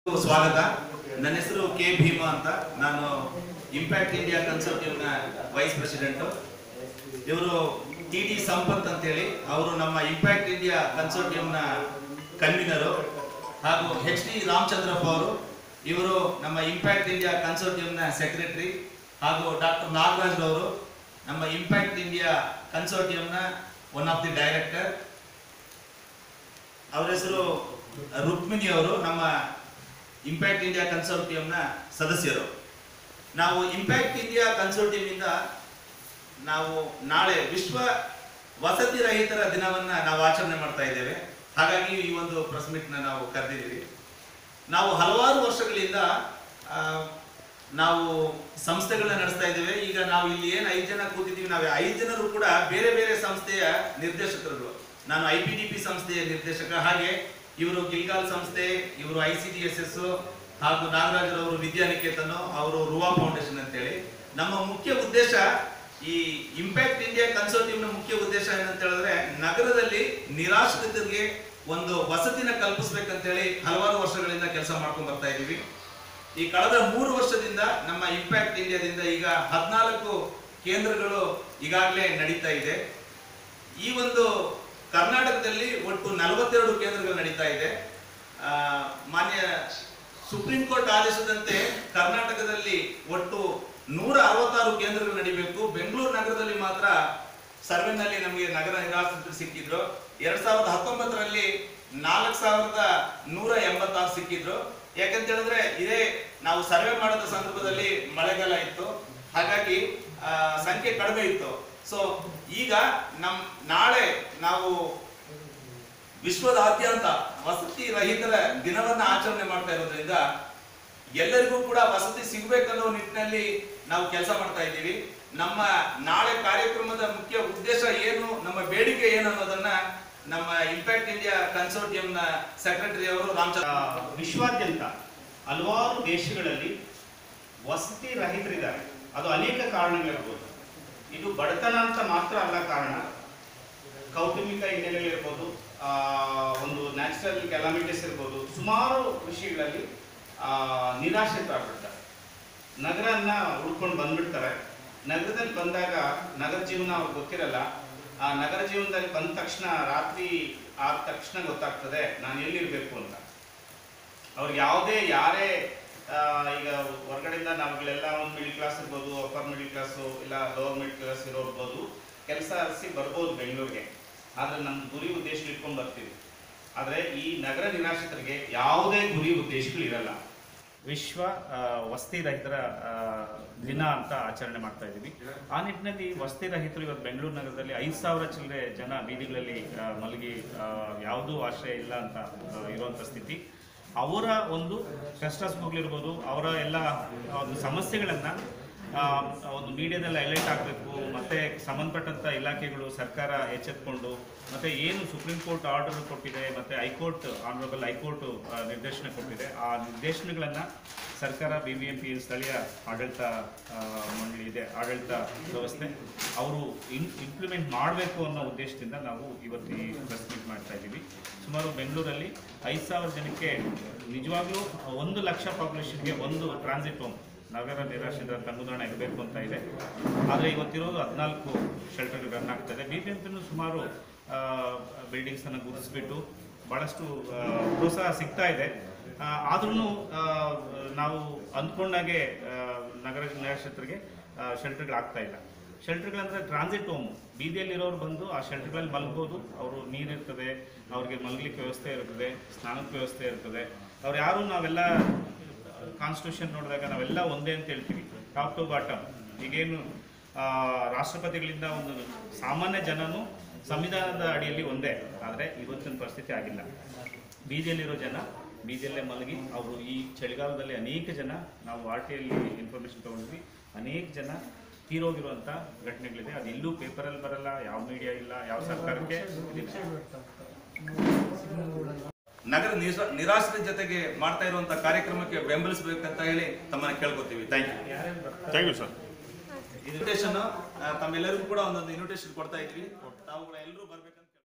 ಸ್ವಾಗತ ನನ್ನ ಹೆಸರು ಕೆ ಭೀಮಾ ಅಂತ ನಾನು ಇಂಪ್ಯಾಕ್ಟ್ ಇಂಡಿಯಾ ಕನ್ಸಲ್ಟಿವ್ ನ ವೈಸ್ ಪ್ರೆಸಿಡೆಂಟ್ ಇವರು ಟಿ ಡಿ ಸಂಪತ್ ಅಂತೇಳಿ ಅವರು ನಮ್ಮ ಇಂಪ್ಯಾಕ್ಟ್ ಇಂಡಿಯಾ ಕನ್ಸಲ್ಟಿವ್ ನ ಕನ್ವೀನರು ಹಾಗೂ ಎಚ್ ಡಿ ರಾಮಚಂದ್ರಪ್ಪ ಅವರು ಇವರು ನಮ್ಮ ಇಂಪ್ಯಾಕ್ಟ್ ಇಂಡಿಯಾ ಕನ್ಸಲ್ಟಿವ್ ನ ಸೆಕ್ರೆಟರಿ ಹಾಗೂ ಡಾಕ್ಟರ್ ನಾಗರಾಜ್ ಅವರು ನಮ್ಮ ಇಂಪ್ಯಾಕ್ಟ್ ಇಂಡಿಯಾ ಕನ್ಸಲ್ಟಿವ್ ನ ಒನ್ ಆಫ್ ದಿ ಡೈರೆಕ್ಟರ್ ಅವರ ಹೆಸರು ರುಕ್ಮಿಣಿ ಅವರು ನಮ್ಮ ಇಂಪ್ಯಾಕ್ಟ್ ಇಂಡಿಯಾ ಕನ್ಸಲ್ಟಿವ್ ನ ಸದಸ್ಯರು ನಾವು ಇಂಪ್ಯಾಕ್ಟ್ ಇಂಡಿಯಾ ಕನ್ಸಲ್ಟಿವ್ ಇಂದ ನಾವು ನಾಳೆ ವಿಶ್ವ ವಸತಿ ರಹಿತರ ದಿನವನ್ನ ನಾವು ಆಚರಣೆ ಮಾಡ್ತಾ ಇದ್ದೇವೆ ಹಾಗಾಗಿ ಈ ಒಂದು ಪ್ರೆಸ್ ಮೀಟ್ ನ ನಾವು ಕರೆದಿದ್ದೀವಿ ನಾವು ಹಲವಾರು ವರ್ಷಗಳಿಂದ ಆ, ನಾವು ಸಂಸ್ಥೆಗಳನ್ನ ನಡೆಸ್ತಾ ಇದ್ದೇವೆ ಈಗ ನಾವು ಇಲ್ಲಿ ಏನು ಐದು ಜನ ಕೂತಿದ್ದೀವಿ ನಾವು ಐದು ಜನರು ಕೂಡ ಬೇರೆ ಬೇರೆ ಸಂಸ್ಥೆಯ ನಿರ್ದೇಶಕರುಗಳು ನಾನು ಐ ಪಿ ಡಿ ಪಿ ಸಂಸ್ಥೆಯ ನಿರ್ದೇಶಕ ಹಾಗೆ ಇವರು ಗಿಲ್ಗಾಲ್ ಸಂಸ್ಥೆ ಇವರು I C D S S ಹಾಗೂ ನಾಗರಾಜರವರು ವಿದ್ಯಾನಿಕೇತನ ಅವರು ರುವಾ ಫೌಂಡೇಶನ್ ಅಂತೇಳಿ ನಮ್ಮ ಮುಖ್ಯ ಉದ್ದೇಶ ಈ ಇಂಪ್ಯಾಕ್ಟ್ ಇಂಡಿಯಾ ಕನ್ಸಲ್ಟಿವ್ ನ ಮುಖ್ಯ ಉದ್ದೇಶ ಏನಂತ ಹೇಳಿದ್ರೆ ನಗರದಲ್ಲಿ ನಿರಾಶ್ರಿತರಿಗೆ ಒಂದು ವಸತಿನ ಕಲ್ಪಿಸ್ಬೇಕಂತೇಳಿ ಹಲವಾರು ವರ್ಷಗಳಿಂದ ಕೆಲಸ ಮಾಡ್ಕೊಂಡು ಬರ್ತಾ ಇದ್ದೀವಿ ಈ ಕಳೆದ ಮೂರು ವರ್ಷದಿಂದ ನಮ್ಮ ಇಂಪ್ಯಾಕ್ಟ್ ಇಂಡಿಯಾದಿಂದ ಈಗ ಹದಿನಾಲ್ಕು ಕೇಂದ್ರಗಳು ಈಗಾಗಲೇ ನಡೀತಾ ಇದೆ ಈ ಒಂದು ಕರ್ನಾಟಕದಲ್ಲಿ ಒಟ್ಟು ನಲವತ್ತೆರಡು ಕೇಂದ್ರಗಳು ನಡೀತಾ ಇದೆ ಆ, ಮಾನ್ಯ ಸುಪ್ರೀಂ ಕೋರ್ಟ್ ಆದೇಶದಂತೆ ಕರ್ನಾಟಕದಲ್ಲಿ ಒಟ್ಟು ನೂರ ಅರವತ್ತಾರು ಕೇಂದ್ರಗಳು ನಡಿಬೇಕು ಬೆಂಗಳೂರು ನಗರದಲ್ಲಿ ಮಾತ್ರ ಸರ್ವೆನಲ್ಲಿ ನಮಗೆ ನಗರ ನಿರಾಶ್ರಿತರು ಸಿಕ್ಕಿದ್ರು ಎರಡ್ ಸಾವಿರದ ಹತ್ತೊಂಬತ್ತರಲ್ಲಿ ನಾಲ್ಕು ಸಾವಿರದ ನೂರ ಎಂಬತ್ತಾರು ಸಿಕ್ಕಿದ್ರು ಯಾಕಂತ ಹೇಳಿದ್ರೆ ಇದೇ ನಾವು ಸರ್ವೆ ಮಾಡೋದ ಸಂದರ್ಭದಲ್ಲಿ ಮಳೆಗಾಲ ಇತ್ತು ಹಾಗಾಗಿ ಆ, ಸಂಖ್ಯೆ ಕಡಿಮೆ ಇತ್ತು ಸೊ ಈಗ ನಮ್ ನಾಳೆ ನಾವು ವಿಶ್ವದಾದ್ಯಂತ ವಸತಿ ರಹಿತರ ದಿನವನ್ನ ಆಚರಣೆ ಮಾಡ್ತಾ ಇರೋದ್ರಿಂದ ಎಲ್ಲರಿಗೂ ಕೂಡ ವಸತಿ ಸಿಗ್ಬೇಕನ್ನೋ ನಿಟ್ಟಿನಲ್ಲಿ ನಾವು ಕೆಲಸ ಮಾಡ್ತಾ ಇದ್ದೀವಿ ನಮ್ಮ ನಾಳೆ ಕಾರ್ಯಕ್ರಮದ ಮುಖ್ಯ ಉದ್ದೇಶ ಏನು ನಮ್ಮ ಬೇಡಿಕೆ ಏನು ಅನ್ನೋದನ್ನ ನಮ್ಮ ಇಂಪ್ಯಾಕ್ಟ್ ಇಂಡಿಯಾ ಕನ್ಸೋರ್ಟಿಯಂ ನ ಸೆಕ್ರೆಟರಿ ಅವರು ರಾಮಚಂದ್ರ ಆ, ವಿಶ್ವಾದ್ಯಂತ ಹಲವಾರು ದೇಶಗಳಲ್ಲಿ ವಸತಿ ರಹಿತರಿದ್ದಾರೆ ಅದು ಅನೇಕ ಕಾರಣಗಳಿರ್ಬೋದು ಇದು ಬಡತನ ಅಂತ ಮಾತ್ರ ಅಲ್ಲ ಕಾರಣ ಕೌಟುಂಬಿಕ ಹಿನ್ನೆಲೆಗಳಿರ್ಬೋದು ಆ, ಒಂದು ನ್ಯಾಚುರಲ್ ಕೆಲಾಮಿಟೀಸ್ ಇರ್ಬೋದು ಸುಮಾರು ವಿಷಯಗಳಲ್ಲಿ ಆ, ನಿರಾಶ್ರಿತರಾಗ್ಬಿಡ್ತಾರೆ ನಗರನ್ನ ಹುಡ್ಕೊಂಡು ಬಂದ್ಬಿಡ್ತಾರೆ ನಗರದಲ್ಲಿ ಬಂದಾಗ ನಗರ ಜೀವನ ಅವ್ರಿಗೆ ಗೊತ್ತಿರಲ್ಲ ಆ ನಗರ ಜೀವನದಲ್ಲಿ ಬಂದ ತಕ್ಷಣ ರಾತ್ರಿ ಆದ ತಕ್ಷಣ ಗೊತ್ತಾಗ್ತದೆ ನಾನು ಎಲ್ಲಿರ್ಬೇಕು ಅಂತ ಅವ್ರಿಗೆ ಯಾವುದೇ ಯಾರೇ ಆ, ಈಗ ಹೊರಗಡೆಯಿಂದ ನಾವುಗಳೆಲ್ಲ ಒಂದು ಮಿಡಿಲ್ ಕ್ಲಾಸ್ ಇರ್ಬೋದು ಅಪ್ಪರ್ ಮಿಡಿಲ್ ಕ್ಲಾಸು ಇಲ್ಲ ಲೋವರ್ ಮಿಡಿಲ್ ಕ್ಲಾಸ್ ಇರೋರ್ಬೋದು ಕೆಲಸ ಹರಿಸಿ ಬರ್ಬೋದು ಬೆಂಗಳೂರಿಗೆ ಆದರೆ ನಮ್ಮ ಗುರಿ ಉದ್ದೇಶ ಇಟ್ಕೊಂಡು ಬರ್ತೀವಿ ಆದರೆ ಈ ನಗರ ನಿರಾಶ್ರಿತರಿಗೆ ಯಾವುದೇ ಗುರಿ ಉದ್ದೇಶಗಳು ಇರಲ್ಲ ವಿಶ್ವ ಆ, ವಸತಿ ರಹಿತರ ಆ, ದಿನ ಅಂತ ಆಚರಣೆ ಮಾಡ್ತಾ ಇದ್ದೀವಿ ಆ ನಿಟ್ಟಿನಲ್ಲಿ ವಸತಿ ರಹಿತರು ಇವತ್ತು ಬೆಂಗಳೂರು ನಗರದಲ್ಲಿ ಐದು ಸಾವಿರ ಚಿಲ್ಲರೆ ಜನ ಬೀದಿಗಳಲ್ಲಿ ಆ, ಮಲಗಿ ಆ, ಯಾವುದೂ ಆಶ್ರಯ ಇಲ್ಲ ಅಂತ ಆ, ಇರುವಂಥ ಸ್ಥಿತಿ ಅವರ ಒಂದು ಕಷ್ಟ ಸುಖಗಳಿರ್ಬೋದು ಅವರ ಎಲ್ಲ ಒಂದು ಸಮಸ್ಯೆಗಳನ್ನು ಒಂದು ಮೀಡಿಯಾದಲ್ಲಿ ಹೈಲೈಟ್ ಆಗಬೇಕು ಮತ್ತು ಸಂಬಂಧಪಟ್ಟಂಥ ಇಲಾಖೆಗಳು ಸರ್ಕಾರ ಎಚ್ಚೆತ್ಕೊಂಡು ಮತ್ತು ಏನು ಸುಪ್ರೀಂ ಕೋರ್ಟ್ ಆರ್ಡರ್ ಕೊಟ್ಟಿದೆ ಮತ್ತು ಹೈಕೋರ್ಟ್ ಆನರಬಲ್ ಹೈಕೋರ್ಟ್ ಆ, ನಿರ್ದೇಶನ ಕೊಟ್ಟಿದೆ ಆ ನಿರ್ದೇಶನಗಳನ್ನು ಸರ್ಕಾರ ಬಿ ಬಿ ಎಂ ಪಿ ಸ್ಥಳೀಯ ಆಡಳಿತ ಆ, ಮಂಡಳಿ ಇದೆ ಆಡಳಿತ ವ್ಯವಸ್ಥೆ ಅವರು ಇನ್ ಇಂಪ್ಲಿಮೆಂಟ್ ಮಾಡಬೇಕು ಅನ್ನೋ ಉದ್ದೇಶದಿಂದ ನಾವು ಇವತ್ತು ಈ ಪ್ರೆಸ್ ಮೀಟ್ ಮಾಡ್ತಾ ಇದ್ದೀವಿ ಸುಮಾರು ಬೆಂಗಳೂರಲ್ಲಿ ಐದು ಸಾವಿರ ಜನಕ್ಕೆ ನಿಜವಾಗ್ಲೂ ಒಂದು ಲಕ್ಷ ಪಾಪ್ಯುಲೇಷನ್ಗೆ ಒಂದು ಟ್ರಾನ್ಸಿಟ್ ಹೋಮ್ ನಗರ ನಿರಾಶ್ರಿತರ ತಂಗುದಾಣ ಇರಬೇಕು ಅಂತ ಇದೆ ಆದರೆ ಇವತ್ತಿರೋದು ಹದಿನಾಲ್ಕು ಶೆಲ್ಟರ್ ರನ್ ಆಗ್ತದೆ ಬಿ ಬಿ ಎಂ ಪಿನೂ ಸುಮಾರು ಬಿಲ್ಡಿಂಗ್ಸನ್ನು ಗುರುತಿಸ್ಬಿಟ್ಟು ಭಾಳಷ್ಟು ಆ, ಪ್ರೋತ್ಸಾಹ ಸಿಗ್ತಾ ಇದೆ ಆದ್ರೂ ನಾವು ಅಂದ್ಕೊಂಡಾಗೆ ಆ, ನಗರ ನಿರಾಶ್ರಿತರಿಗೆ ಶೆಲ್ಟರ್ಗಳು ಆಗ್ತಾ ಇಲ್ಲ ಶೆಲ್ಟರ್ಗಳಂದ್ರೆ ಟ್ರಾನ್ಸಿಟ್ ಹೋಮ್ ಬೀದಿಯಲ್ಲಿರೋರು ಬಂದು ಆ ಶೆಲ್ಟರ್ಗಳಲ್ಲಿ ಮಲಗ್ಬೋದು ಅವರು ನೀರಿರ್ತದೆ ಅವ್ರಿಗೆ ಮಲಗಲಿಕ್ಕೆ ವ್ಯವಸ್ಥೆ ಇರ್ತದೆ ಸ್ನಾನಕ್ಕೆ ವ್ಯವಸ್ಥೆ ಇರ್ತದೆ ಅವ್ರು ಯಾರು ನಾವೆಲ್ಲ ಕಾನ್ಸ್ಟಿಟ್ಯೂಷನ್ ನೋಡಿದಾಗ ನಾವೆಲ್ಲ ಒಂದೇ ಅಂತ ಹೇಳ್ತೀವಿ ಟಾಪ್ ಟು ಬಾಟಮ್ ಈಗೇನು ಆ, ರಾಷ್ಟ್ರಪತಿಗಳಿಂದ ಒಂದು ಸಾಮಾನ್ಯ ಜನನು ಸಂವಿಧಾನದ ಅಡಿಯಲ್ಲಿ ಒಂದೇ ಆದರೆ ಇವತ್ತಿನ ಪರಿಸ್ಥಿತಿ ಆಗಿಲ್ಲ ಬೀದಿಯಲ್ಲಿರೋ ಜನ ಬೀದಿಯಲ್ಲೇ ಮಲಗಿ ಅವರು ಈ ಚಳಿಗಾಲದಲ್ಲಿ ಅನೇಕ ಜನ ನಾವು ಆರ್ ಟಿಯಲ್ಲಿ ಇನ್ಫಾರ್ಮೇಷನ್ ತೊಗೊಂಡ್ವಿ ಅನೇಕ ಜನ ತೀರೋಗಿರುವಂಥ ಘಟನೆಗಳಿದೆ ಅದು ಎಲ್ಲೂ ಪೇಪರಲ್ಲಿ ಬರಲ್ಲ ಯಾವ ಮೀಡಿಯಾ ಇಲ್ಲ ಯಾವ ಸರ್ಕಾರಕ್ಕೆ ಇದಿಲ್ಲ. ನಗರ ನಿರಾ- ನಿರಾಶ್ರಿತ ಜೊತೆಗೆ ಮಾಡ್ತಾ ಇರುವಂತ ಕಾರ್ಯಕ್ರಮಕ್ಕೆ ಬೆಂಬಲಿಸಬೇಕಂತ ಹೇಳಿ ತಮ್ಮನ್ನ ಕೇಳ್ಕೊತೀವಿ thank you thank you sir invitation ತಮ್ಮೆಲ್ಲರಿಗೂ ಕೂಡ ಒಂದೊಂದು ಇನ್ವಿಟೇಷನ್ ಕೊಡ್ತಾ ಇದ್ವಿ ತಾವುಗಳ ಎಲ್ಲರೂ ಬರ್ಬೇಕಂತ